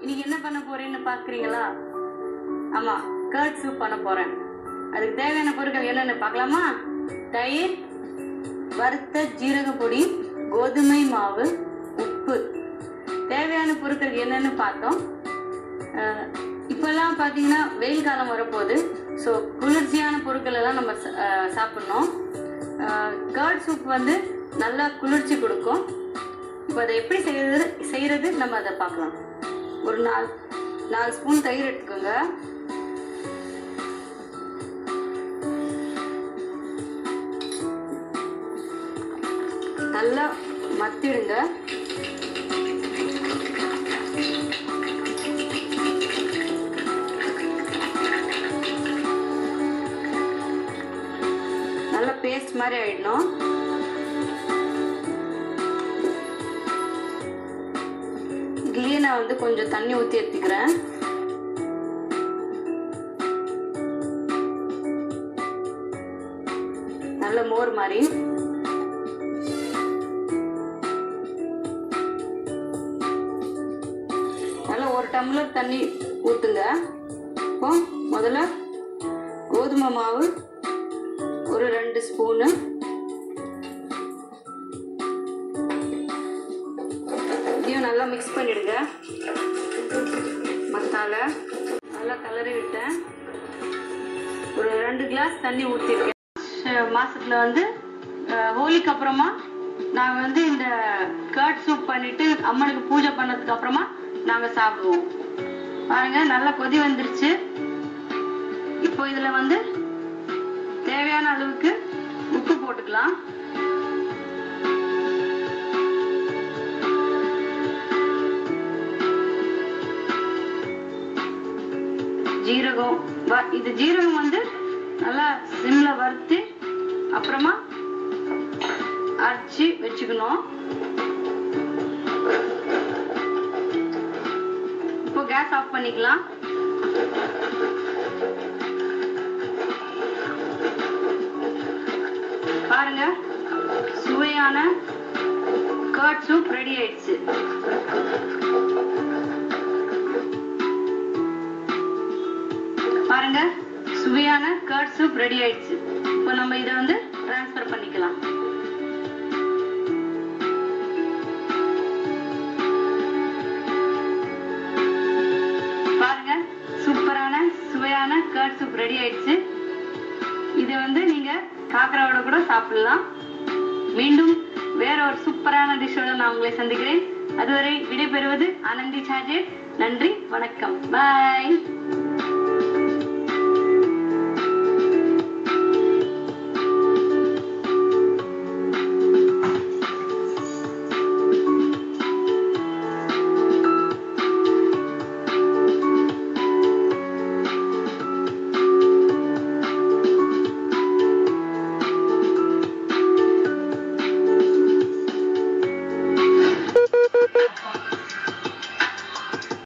இன்னைக்கு என்ன பண்ண போறேன்னு பாக்குறீங்களா ஆமா கர்ட் சூப் பண்ண போறேன் அதுக்கு தேவையான பொருட்கள் என்னன்னு பார்க்கலாமா தயிர் வறுத்த ஜீரக பொடி கோதுமை மாவு உப்பு தேவையான பொருட்கள் என்னன்னு பார்த்தோம் அஹ், இப்பெல்லாம் பார்த்தீங்கன்னா வெயில் காலம் வரப்போகுது ஸோ குளிர்ச்சியான பொருட்கள் எல்லாம் நம்ம ச- அஹ், சாப்பிடணும் கர்ட் சூப் வந்து நல்லா குளிர்ச்சி கொடுக்கும் இப்போ அதை எப்படி செய்யறது செய்யறது நம்ம அதை பார்க்கலாம் ஒரு நாலு நாலு ஸ்பூன் தயிர் எடுத்துக்கோங்க நல்லா மத்திடுங்க நல்ல பேஸ்ட் மாதிரி ஆயிடணும் இதுலயே நான் வந்து கொஞ்சம் தண்ணி ஊற்றி எடுத்துக்கிறேன் நல்ல மோர் மாதிரி நல்லா ஒரு டம்ளர் தண்ணி ஊற்றுங்க இப்போ முதல்ல கோதுமை மாவு ஒரு ரெண்டு ஸ்பூனு இதையும் நல்லா மிக்ஸ் பண்ணிடுங்க மசாலா நல்லா கலரி விட்டேன் ஒரு ரெண்டு கிளாஸ் தண்ணி ஊற்றிருக்கேன் மாசத்துல வந்து அஹ், ஹோலிக்கு அப்புறமா நாங்கள் வந்து இந்த கர்ட் சூப் பண்ணிட்டு அம்மனுக்கு பூஜை பண்ணதுக்கு அப்புறமா நாங்கள் சாப்பிடுவோம் பாருங்க நல்லா கொதி வந்துருச்சு இப்போ இதுல வந்து தேவையான அளவுக்கு உப்பு போட்டுக்கலாம் ஜீரகம் வ- இது ஜீரகம் வந்து நல்லா சிம்ல வறுத்து அப்புறமா அரைச்சி வச்சுக்கணும் இப்போ கேஸ் ஆஃப் பண்ணிக்கலாம் பாருங்க சுவையான கர்ட் சூப் ரெடி ஆயிடுச்சு பாருங்க சுவையான கர்ட் சூப் ரெடி ஆயிடுச்சு இப்போ நம்ம இதை வந்து ட்ரான்ஸ்ஃபர் பண்ணிக்கலாம் பாருங்க சூப்பரான சுவையான கர்ட் சூப் ரெடி ஆயிடுச்சு இதை வந்து நீங்க காக்கராவோட கூட சாப்பிடலாம் மீண்டும் வேற ஒரு சூப்பரான டிஷ்ஷோட நான் உங்களை சந்திக்கிறேன் அதுவரை விடைபெறுவது ஆனந்தி சாஜே நன்றி வணக்கம் பாய்